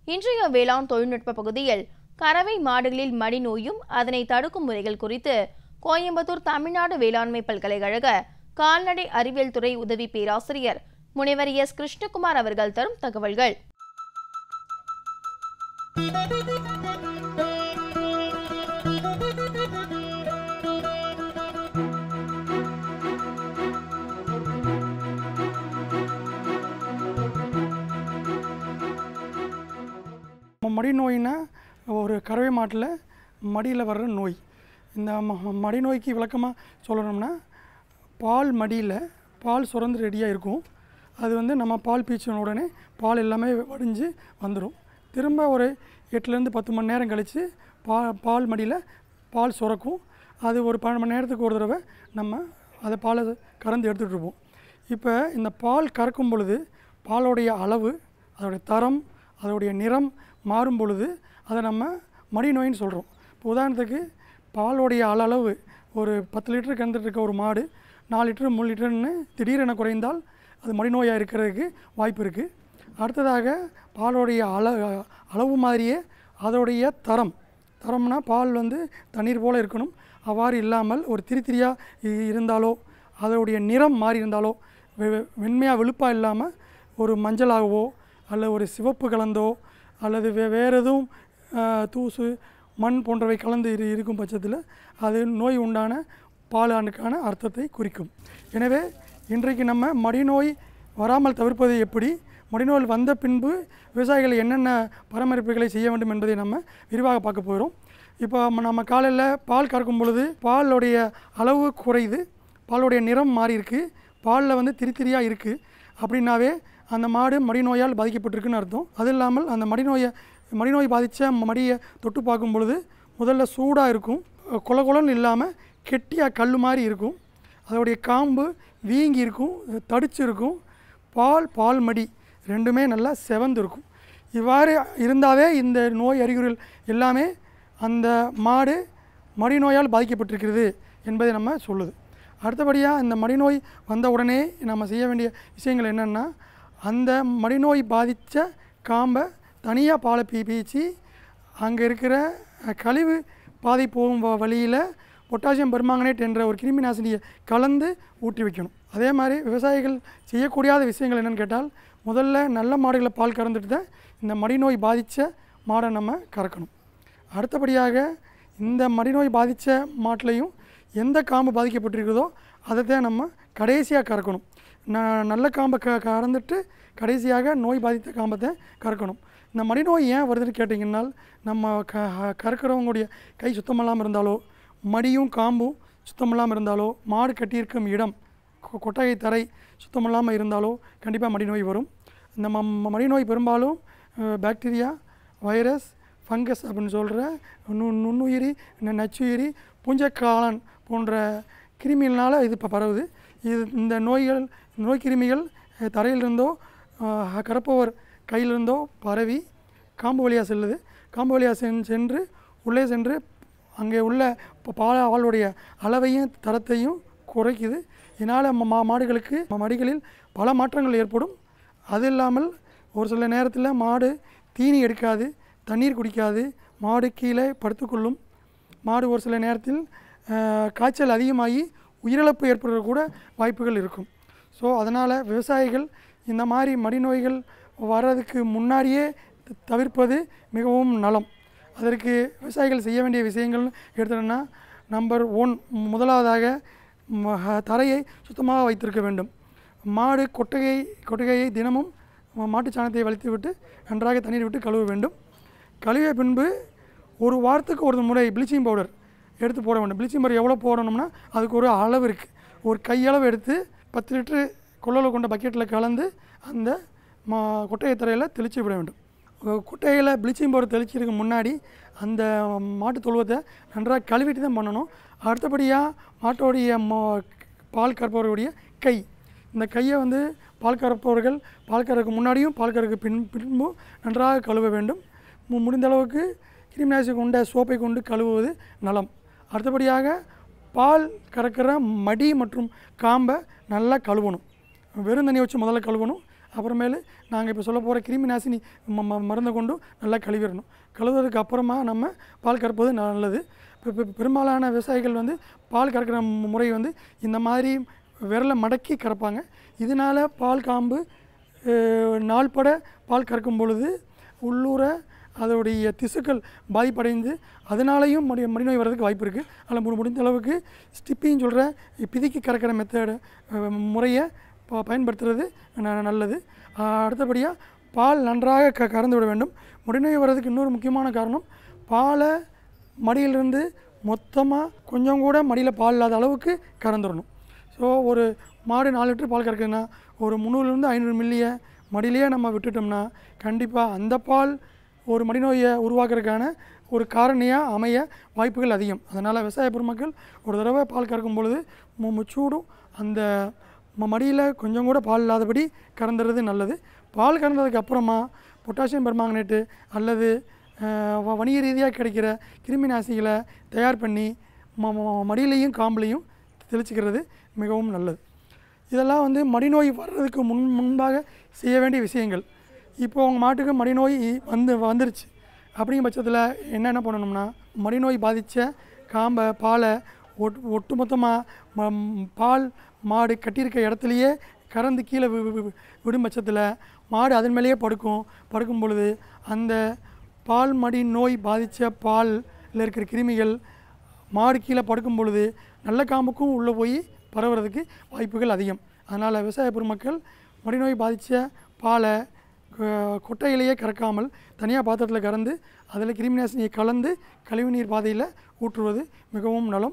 இன்றைய வேளாண் தொழில்நுட்ப பகுதியில் கறவை மாடுகளில் மடிநோயும் அதனை தடுக்கும் முறைகள் குறித்து கோயம்புத்தூர் தமிழ்நாடு வேளாண்மை பல்கலைக்கழக கால்நடை அறிவியல் துறை உதவி பேராசிரியர் முனைவர் எஸ் கிருஷ்ணகுமார் அவர்கள் தரும் தகவல்கள் ம- மடி நோயினா ஒரு கறவை மாட்டில் மடியில் வர்ற நோய் இந்த ம- ம- மடி நோய்க்கு விளக்கமாக சொல்லணும்னா பால் மடியில் பால் சுரந்து ரெடியாக இருக்கும் அது வந்து நம்ம பால் பீச்சின உடனே பால் எல்லாமே வடிஞ்சு வந்துடும் திரும்ப ஒரு எட்டுலேருந்து பத்து மணி நேரம் கழித்து பா பால் மடியில் பால் சுரக்கும் அது ஒரு பன்னெண்டு மணி நேரத்துக்கு ஒரு தடவை நம்ம அதை பாலை கறந்து எடுத்துகிட்டு இருப்போம் இப்போ இந்த பால் கறக்கும் பொழுது பாலோடைய அளவு அதோடைய தரம் அதோடைய நிறம் மாறும் பொழுது அதை நம்ம மடி நோயின்னு சொல்கிறோம் இப்போ உதாரணத்துக்கு பாலோடைய அளவு ஒரு பத்து லிட்டர் கறந்துட்டு இருக்க ஒரு மாடு நாலு லிட்டர் மூணு லிட்டர்னு திடீரென குறைந்தால் அது மடிநோயாக இருக்கிறதுக்கு வாய்ப்பு இருக்குது அடுத்ததாக பாலோடைய அள அளவு மாதிரியே அதோடைய தரம் தரம்னா பால் வந்து தண்ணீர் போல் இருக்கணும் அவ்வாறு இல்லாமல் ஒரு திரி திரியாக இருந்தாலோ அதோடைய நிறம் மாறி இருந்தாலோ வெ- வெண்மையாக வெளுப்பாக இல்லாமல் ஒரு மஞ்சளாகவோ அல்லது ஒரு சிவப்பு கலந்தோ அல்லது வே வேறு எதுவும் ஆஹ், தூசு மண் போன்றவை கலந்து இரு இருக்கும் பட்சத்தில் அது நோய் உண்டான பாலாண்டுக்கான அர்த்தத்தை குறிக்கும் எனவே இன்றைக்கு நம்ம மடிநோய் வராமல் தவிர்ப்பது எப்படி மடிநோய் வந்த பின்பு விவசாயிகள் என்னென்ன பராமரிப்புகளை செய்ய வேண்டும் என்பதை நம்ம விரிவாக பார்க்க போகிறோம் இப்போ நம்ம- நம்ம காலையில் பால் கறக்கும் பொழுது பாலுடைய அளவு குறையுது பாலுடைய நிறம் மாறி இருக்கு பாலில் வந்து திரி திரியாக இருக்குது அப்படின்னாவே அந்த மாடு மடிநோயால் பாதிக்கப்பட்டிருக்குன்னு அர்த்தம் அது இல்லாமல் அந்த மடிநோயை மடிநோய் பாதித்த மடியை தொட்டு பார்க்கும் பொழுது முதல்ல சூடாக இருக்கும் கொல கொலன்னு இல்லாமல் கெட்டியாக கல் மாதிரி இருக்கும் அதோடைய காம்பு வீங்கி இருக்கும் தடிச்சு இருக்கும் பால் பால் மடி ரெண்டுமே நல்லா செவந்து இருக்கும் இவ்வாறு இருந்தாவே இந்த நோய் அறிகுறிகள் எல்லாமே அந்த மாடு மடிநோயால் பாதிக்கப்பட்டிருக்கிறது என்பதை நம்ம சொல்லுது அடுத்தபடியாக இந்த மடிநோய் வந்த உடனே நம்ம செய்ய வேண்டிய விஷயங்கள் என்னென்னா அந்த மடிநோய் பாதித்த காம்பை தனியாக பாலை பீ பீச்சி அங்கே இருக்கிற அஹ், கழிவு பாதை போகும் வ- வழியில் பொட்டாசியம் பெர்மாங்கனேட் என்ற ஒரு கிருமி நாசினியை கலந்து ஊற்றி வைக்கணும் அதே மாதிரி விவசாயிகள் செய்யக்கூடாத விஷயங்கள் என்னென்னு கேட்டால் முதல்ல நல்ல மாடுகளை பால் கறந்துட்டு தான் இந்த மடிநோய் பாதித்த மாடை நம்ம கறக்கணும் அடுத்தபடியாக இந்த மடிநோய் பாதித்த மாட்டிலையும் எந்த காம்பு பாதிக்கப்பட்டிருக்குதோ அதை தான் நம்ம கடைசியாக கறக்கணும் ந- நல்ல காம்பை க கறந்துட்டு கடைசியாக நோய் பாதித்த காம்பை தான் கறக்கணும் இந்த மடிநோய் ஏன் வருதுன்னு கேட்டிங்கன்னா நம்ம க கறக்கிறவங்களுடைய கை சுத்தமில்லாமல் இருந்தாலோ மடியும் காம்பும் சுத்தமில்லாமல் இருந்தாலோ மாடு கட்டியிருக்கும் இடம் கொ- கொட்டகை தரை சுத்தமில்லாமல் இருந்தாலோ கண்டிப்பாக மடிநோய் வரும் இந்த ம ம- மடிநோய் பெரும்பாலும் அஹ், பாக்டீரியா வைரஸ் ஃபங்கஸ் அப்படின்னு சொல்கிற நு நுண்ணுயிரி ந- நச்சுயிரி பூஞ்சக்காளான் போன்ற கிருமிகளால் இது இப்போ பரவுது இது இந்த நோய்கள் நோய் கிருமிகள் அஹ், தரையிலிருந்தோ அஹ், கறப்பவர் கையிலிருந்தோ பரவி காம்பு வழியாக செல்லுது காம்பு வழியாக சென் சென்று உள்ளே சென்று அங்கே உள்ள ப- பால் ஆளுடைய அளவையும் தரத்தையும் குறைக்குது இதனால் மா மாடுகளுக்கு ம- மடிகளில் பல மாற்றங்கள் ஏற்படும் அது இல்லாமல் ஒரு சில நேரத்தில் மாடு தீனி எடுக்காது தண்ணீர் குடிக்காது மாடு கீழே படுத்துக்கொள்ளும் மாடு ஒரு சில நேரத்தில் அஹ், காய்ச்சல் அதிகமாகி உயிரிழப்பு ஏற்படுற கூட வாய்ப்புகள் இருக்கும் ஸோ அதனால் விவசாயிகள் இந்த மாதிரி மடிநோய்கள் வர்றதுக்கு முன்னாடியே த- தவிர்ப்பது மிகவும் நலம் அதற்கு விவசாயிகள் செய்ய வேண்டிய விஷயங்கள் எடுத்தோம்னா நம்பர் ஒன் முதலாவதாக ம- தரையை சுத்தமாக வைத்திருக்க வேண்டும் மாடு கொட்டகை கொட்டகையை தினமும் ம- மாட்டுச் சாணத்தை வலித்து விட்டு நன்றாக தண்ணீர் விட்டு கழுவ வேண்டும் கழுவிய பின்பு ஒரு வாரத்துக்கு ஒரு முறை ப்ளீச்சிங் பவுடர் எடுத்து போட வேண்டும் ப்ளீச்சிங் பவுடர் எவ்வளோ போடணும்னா அதுக்கு ஒரு அளவு இருக்குது ஒரு கையளவு எடுத்து பத்து லிட்டரு கொள்ளளவு கொண்ட பக்கெட்டில் கலந்து அந்த மா கொட்டகை தரையில் தெளித்து விட வேண்டும் அஹ் குட்டையில் ப்ளீச்சிங் பவுடர் தெளிக்கிறதுக்கு முன்னாடி அந்த மாட்டு தொழுவத்தை நன்றாக கழுவிட்டு தான் பண்ணணும் அடுத்தபடியாக மாட்டோடைய மோ- பால் கறப்பவருடைய கை இந்த கையை வந்து பால் கறப்பவர்கள் பால் கறக்கு முன்னாடியும் பால் கறக்கு பின் பின்பும் நன்றாக கழுவ வேண்டும் மு- முடிந்த அளவுக்கு கிருமிநாசி கொண்ட சோப்பை கொண்டு கழுவுவது நலம் அடுத்தபடியாக பால் கறக்கிற மடி மற்றும் காம்பை நல்லா கழுவணும் வெறும் தண்ணி வச்சு முதல்ல கழுவணும் அப்புறமேலு நாங்கள் இப்போ சொல்ல போகிற கிருமி நாசினி ம ம- மருந்தை கொண்டு நல்லா கழுவிடணும் கழுவுறதுக்கு அப்புறமா நம்ம பால் கறப்பது நல்லது இப்போ இப்போ பெரும்பாலான விவசாயிகள் வந்து பால் கறக்கிற மு- முறை வந்து இந்த மாதிரி விரலை மடக்கி கறப்பாங்க இதனால் பால் காம்பு அஹ், நாள்பட பால் கறக்கும் பொழுது உள்ளூர அதோடைய திசுக்கள் பாதிப்படைந்து அதனாலையும் மடி மடிநோய் வர்றதுக்கு வாய்ப்பு இருக்குது அதில் மு- முடிந்த அளவுக்கு ஸ்டிப்பின்னு சொல்கிற பிதிக்கி கறக்கிற மெத்தடு முறையை ப பயன்படுத்துறது ந- நல்லது அஹ், அடுத்தபடியாக பால் நன்றாக க கறந்து விட வேண்டும் முடிநோய் வர்றதுக்கு இன்னொரு முக்கியமான காரணம் பாலை மடியிலிருந்து மொத்தமாக கொஞ்சம் கூட மடியில் பால் இல்லாத அளவுக்கு கறந்துடணும் ஸோ ஒரு மாடு நாலு லிட்டர் பால் கறக்குதுன்னா ஒரு முந்நூறுலேருந்து ஐநூறு மில்லியை மடியிலேயே நம்ம விட்டுட்டோம்னா கண்டிப்பாக அந்த பால் ஒரு மடிநோயை உருவாக்குறதுக்கான ஒரு காரணியாக அமைய வாய்ப்புகள் அதிகம் அதனால் விவசாய பெருமக்கள் ஒரு தடவை பால் கறக்கும் பொழுது மு- முச்சூடும் அந்த ம- மடியில் கொஞ்சம் கூட பால் இல்லாதபடி கறந்துறது நல்லது பால் கறந்ததுக்கு அப்புறமா பொட்டாசியம் பெர்மாங்கனேட்டு அல்லது அஹ், வ- வணிக ரீதியாக கிடைக்கிற கிருமி நாசிகளை தயார் பண்ணி ம ம- மடியிலையும் காம்புலையும் தெளிச்சுக்கிறது மிகவும் நல்லது இதெல்லாம் வந்து மடிநோய் வர்றதுக்கு முன் முன்பாக செய்ய வேண்டிய விஷயங்கள் இப்போ உங்கள் மாட்டுக்கு மடிநோய் வந்து வந்துருச்சு அப்படிங்கிற பட்சத்தில் என்னென்ன பண்ணணும்னா மடிநோய் பாதித்த காம்பை பாலை ஒட் ஒட்டுமொத்தமாக பால் மாடு கட்டியிருக்க இடத்துலையே கறந்து கீழே வி- வி- வி- விடும் பட்சத்தில் மாடு அதன் மேலேயே படுக்கும் படுக்கும் பொழுது அந்த பால் மடி நோய் பாதித்த பாலில் இருக்கிற கிருமிகள் மாடு கீழே படுக்கும் பொழுது நல்ல காம்புக்கும் உள்ளே போய் பரவுறதுக்கு வாய்ப்புகள் அதிகம் அதனால் விவசாய பெருமக்கள் மடிநோய் பாதித்த பாலை கொ- கொட்டையிலேயே கறக்காமல் தனியாக பாத்திரத்தில் கறந்து அதில் கிருமிநாசினியை கலந்து கழிவுநீர் பாதையில் ஊற்றுவது மிகவும் நலம்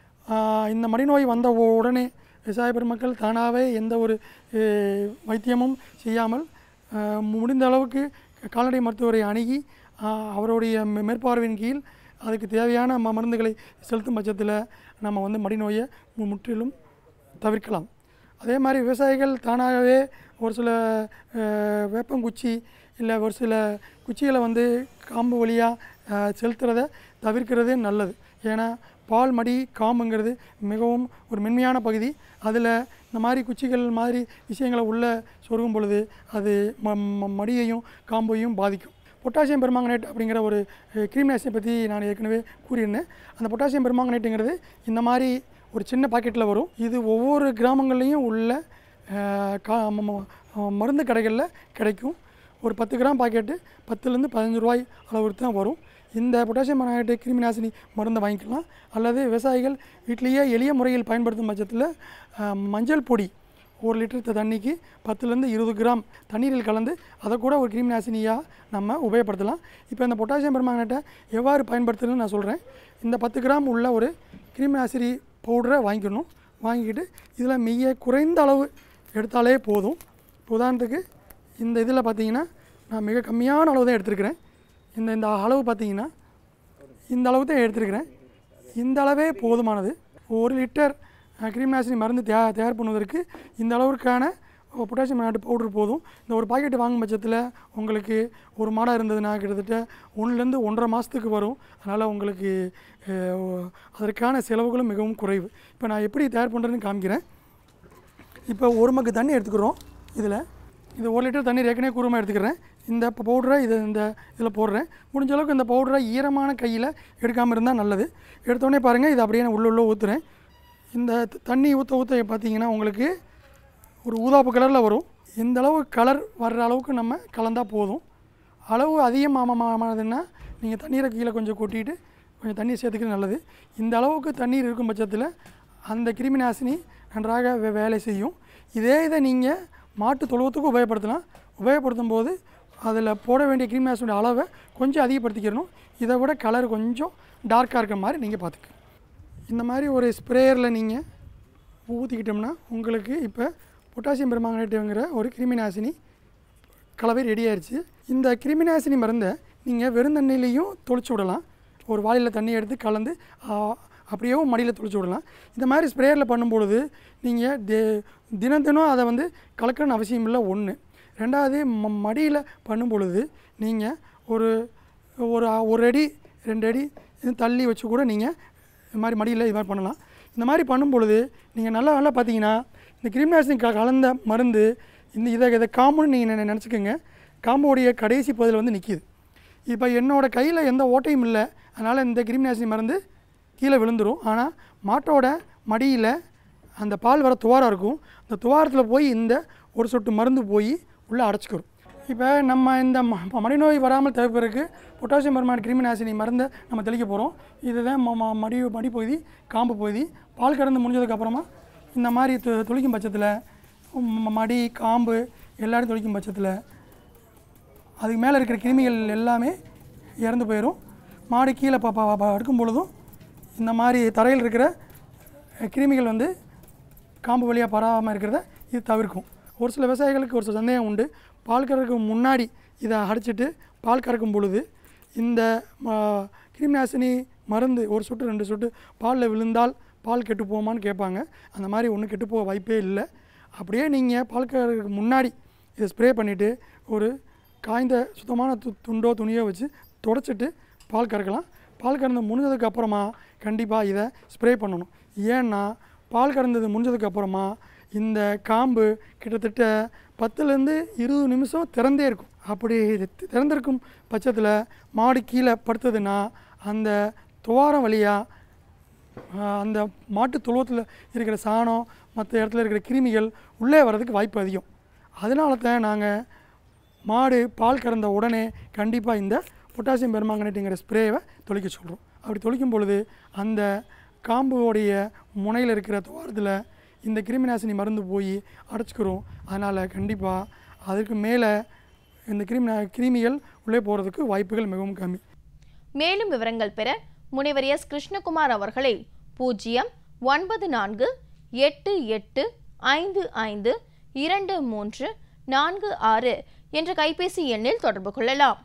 ஆஹ் இந்த மடிநோய் வந்த உ- உடனே விவசாய பெருமக்கள் தானாகவே எந்த ஒரு அஹ், வைத்தியமும் செய்யாமல் ஆஹ், முடிந்த அளவுக்கு கால்நடை மருத்துவரை அணுகி ஆஹ், அவருடைய மே- மேற்பார்வையின் கீழ் அதுக்கு தேவையான ம- மருந்துகளை செலுத்தும் பட்சத்தில் நம்ம வந்து மடிநோயை மு- முற்றிலும் தவிர்க்கலாம் அதே மாதிரி விவசாயிகள் தானாகவே ஒரு சில அஹ், வேப்பங்குச்சி இல்லை ஒரு சில குச்சிகளை வந்து காம்பு வழியாக செலுத்துறத தவிர்க்கிறது நல்லது ஏன்னா பால் மடி காம்புங்கிறது மிகவும் ஒரு மென்மையான பகுதி அதில் இந்த மாதிரி குச்சிகள் மாதிரி விஷயங்களை உள்ளே சொருகும் பொழுது அது ம ம- மடியையும் காம்பையும் பாதிக்கும் பொட்டாசியம் பெர்மாங்கனேட் அப்படிங்கிற ஒரு கிரீம்நாசியை பற்றி நான் ஏற்கனவே கூறியிருந்தேன் அந்த பொட்டாசியம் பெர்மாங்கனேட்டுங்கிறது இந்த மாதிரி ஒரு சின்ன பாக்கெட்டில் வரும் இது ஒவ்வொரு கிராமங்கள்லேயும் உள்ள அஹ், கா ம- ம- மருந்து கடைகளில் கிடைக்கும் ஒரு பத்து கிராம் பாக்கெட்டு பத்துலேருந்து பதினஞ்சு ரூபாய் அளவுக்கு தான் வரும் இந்த பொட்டாசியம் பெர்மாங்கனேட் கிருமி நாசினி மருந்தை வாங்கிக்கலாம் அல்லது விவசாயிகள் வீட்டிலேயே எளிய முறையில் பயன்படுத்தும் பட்சத்தில் அஹ், மஞ்சள் பொடி ஒரு லிட்டர் த- தண்ணிக்கு பத்துலேருந்து இருபது கிராம் தண்ணீரில் கலந்து அதை கூட ஒரு கிருமி நாசினியாக நம்ம உபயோகப்படுத்தலாம் இப்போ இந்த பொட்டாசியம் பெர்மாங்கனேட்டை எவ்வாறு பயன்படுத்துறதுன்னு நான் சொல்கிறேன் இந்த பத்து கிராம் உள்ள ஒரு கிருமி நாசினி பவுடரை வாங்கிக்கணும் வாங்கிக்கிட்டு இதில் மிக குறைந்த அளவு எடுத்தாலே போதும் இப்போ உதாரணத்துக்கு இந்த இதில் பார்த்தீங்கன்னா நான் மிக கம்மியான அளவு தான் எடுத்திருக்கிறேன் இந்த இந்த அளவு பார்த்தீங்கன்னா இந்த அளவு தான் எடுத்திருக்கிறேன் இந்த அளவே போதுமானது ஒரு லிட்டர் அஹ், கிருமிநாசினி மருந்து தயா தயார் பண்ணுவதற்கு இந்த அளவிற்கான பொட்டாசியம் நாட்டு பவுடர் போதும் இந்த ஒரு பாக்கெட் வாங்கும் பட்சத்தில் உங்களுக்கு ஒரு மாடாக இருந்ததுன்னா கிட்டத்தட்ட ஒன்றுலேருந்து ஒன்றரை மாதத்துக்கு வரும் அதனால் உங்களுக்கு அஹ், அதற்கான செலவுகளும் மிகவும் குறைவு இப்போ நான் எப்படி தயார் பண்ணுறேன்னு காமிக்கிறேன் இப்போ ஒரு மக்கு தண்ணி எடுத்துக்கிறோம் இதில் இது ஒரு லிட்டர் தண்ணீர் ஏற்கனவே கூறமாக எடுத்துக்கிறேன் இந்த பவுடரை இது இந்த இதில் போடுறேன் முடிஞ்ச அளவுக்கு இந்த பவுடரை ஈரமான கையில் எடுக்காமல் இருந்தால் நல்லது எடுத்தோடனே பாருங்கள் இது அப்படியே நான் உள்ள உள்ள ஊற்றுறேன் இந்த த- தண்ணி ஊற்ற ஊற்ற பார்த்தீங்கன்னா உங்களுக்கு ஒரு ஊதாப்பு கலரில் வரும் இந்த அளவு கலர் வர்ற அளவுக்கு நம்ம கலந்தால் போதும் அளவு அதிகமானதுன்னா நீங்கள் தண்ணீரை கீழே கொஞ்சம் கொட்டிட்டு கொஞ்சம் தண்ணீர் சேர்த்துக்கிறது நல்லது இந்த அளவுக்கு தண்ணீர் இருக்கும் பட்சத்தில் அந்த கிருமி நாசினி நன்றாக வே- வேலை செய்யும் இதே இதை நீங்கள் மாட்டு தொழுவத்துக்கும் உபயோகப்படுத்தலாம் உபயோகப்படுத்தும் போது அதில் போட வேண்டிய கிருமி நாசினியோட அளவை கொஞ்சம் அதிகப்படுத்திக்கிறணும் இதை விட கலர் கொஞ்சம் டார்க்காக இருக்கிற மாதிரி நீங்கள் பார்த்துக்க இந்த மாதிரி ஒரு ஸ்ப்ரேயரில் நீங்கள் ஊற்றிக்கிட்டோம்னா உங்களுக்கு இப்போ பொட்டாசியம் பெருமாங்கனேட்டுங்கிற ஒரு கிருமி நாசினி கலவை ரெடி ஆயிடுச்சு இந்த கிருமிநாசினி மருந்தை நீங்கள் வெறும் தண்ணியிலையும் தொளிச்சு விடலாம் ஒரு வாளியில் தண்ணி எடுத்து கலந்து ஆ, அப்படியேவும் மடியில் தொளிச்சு விடலாம் இந்த மாதிரி ஸ்ப்ரேயரில் பண்ணும்பொழுது நீங்கள் தே தினம் தினம் அதை வந்து கலக்கணும்னு அவசியம் இல்லை ஒன்று ரெண்டாவது ம மடியில் பண்ணும் பொழுது நீங்கள் ஒரு ஒரு ஒரு அடி ரெண்டு அடி இது தள்ளி வச்சு கூட நீங்கள் இது மாதிரி மடியில் இது மாதிரி பண்ணலாம் இந்த மாதிரி பண்ணும் பொழுது நீங்கள் நல்லா நல்லா பார்த்தீங்கன்னா இந்த கிருமிநாசினி க கலந்த மருந்து இந்த இதை இதை காம்புன்னு நீங்கள் நினச்சிக்கோங்க காம்போடைய கடைசி பகுதியில் வந்து நிற்கிது இப்போ என்னோடய கையில் எந்த ஓட்டையும் இல்லை அதனால் இந்த கிருமிநாசினி மருந்து கீழே விழுந்துரும் ஆனால் மாட்டோட மடியில் அந்த பால் வர துவாரம் இருக்கும் அந்த துவாரத்தில் போய் இந்த ஒரு சொட்டு மருந்து போய் உள்ளே அடைச்சிக்கிறோம் இப்போ நம்ம இந்த ம- மடிநோய் வராமல் தவிர்ப்பதற்கு பொட்டாசியம் பெர்மாட் கிருமிநாசினி மருந்தை நம்ம தெளிக்க போகிறோம் இதுதான் ம- ம- மடி மடி பகுதி காம்பு பகுதி பால் கறந்து முடிஞ்சதுக்கப்புறமா இந்த மாதிரி து துளிக்கும் பட்சத்தில் ம- மடி காம்பு எல்லாரும் துளிக்கும் பட்சத்தில் அதுக்கு மேலே இருக்கிற கிருமிகள் எல்லாமே இறந்து போயிடும் மாடு கீழே ப ப- ப- அடுக்கும் பொழுதும் இந்த மாதிரி தரையில் இருக்கிற அஹ், கிருமிகள் வந்து காம்பு வழியாக பரவாமல் இருக்கிறத இது தவிர்க்கும் ஒரு சில விவசாயிகளுக்கு ஒரு சில சந்தேகம் உண்டு பால் கறக்கு முன்னாடி இதை அடிச்சிட்டு பால் கறக்கும் பொழுது இந்த ம, கிருமிநாசினி மருந்து ஒரு சொட்டு ரெண்டு சொட்டு பாலில் விழுந்தால் பால் கெட்டு போகுமான்னு கேட்பாங்க அந்த மாதிரி ஒன்றும் கெட்டு போக வாய்ப்பே இல்லை அப்படியே நீங்கள் பால் கறக்கு முன்னாடி இதை ஸ்ப்ரே பண்ணிவிட்டு ஒரு காய்ந்த சுத்தமான து துண்டோ துணியோ வச்சு தொடச்சிட்டு பால் கறக்கலாம் பால் கறந்து முடிஞ்சதுக்கு அப்புறமா கண்டிப்பாக இதை ஸ்ப்ரே பண்ணணும் ஏன்னா பால் கறந்தது முடிஞ்சதுக்கு அப்புறமா இந்த காம்பு கிட்டத்தட்ட பத்துலேருந்து இருபது நிமிஷம் திறந்தே இருக்கும் அப்படி இது தி- திறந்திருக்கும் பட்சத்தில் மாடு கீழே படுத்ததுன்னா அந்த துவாரம் வழியாக ஆஹ் அந்த மாட்டு தொழுவத்தில் இருக்கிற சாணம் மற்ற இடத்துல இருக்கிற கிருமிகள் உள்ளே வர்றதுக்கு வாய்ப்பு அதிகம் அதனால தான் நாங்கள் மாடு பால் கறந்த உடனே கண்டிப்பாக இந்த பொட்டாசியம் பெர்மாங்கனேட்டுங்கிற ஸ்ப்ரேவை தொளிக்க சொல்கிறோம் அப்படி தொளிக்கும் பொழுது அந்த காம்புடைய முனையில் இருக்கிற துவாரத்தில் இந்த கிருமிநாசினி மருந்து போய் அடைச்சிக்கிறோம் அதனால் கண்டிப்பாக அதுக்கு மேலே இந்த கிருமி கிருமிகள் உள்ளே போகிறதுக்கு வாய்ப்புகள் மிகவும் கம்மி மேலும் விவரங்கள் பெற முனைவர் எஸ் கிருஷ்ணகுமார் அவர்களை பூஜ்ஜியம் ஒன்பது நான்கு எட்டு எட்டு ஐந்து ஐந்து இரண்டு மூன்று நான்கு ஆறு என்ற கைபேசி எண்ணில் தொடர்பு கொள்ளலாம்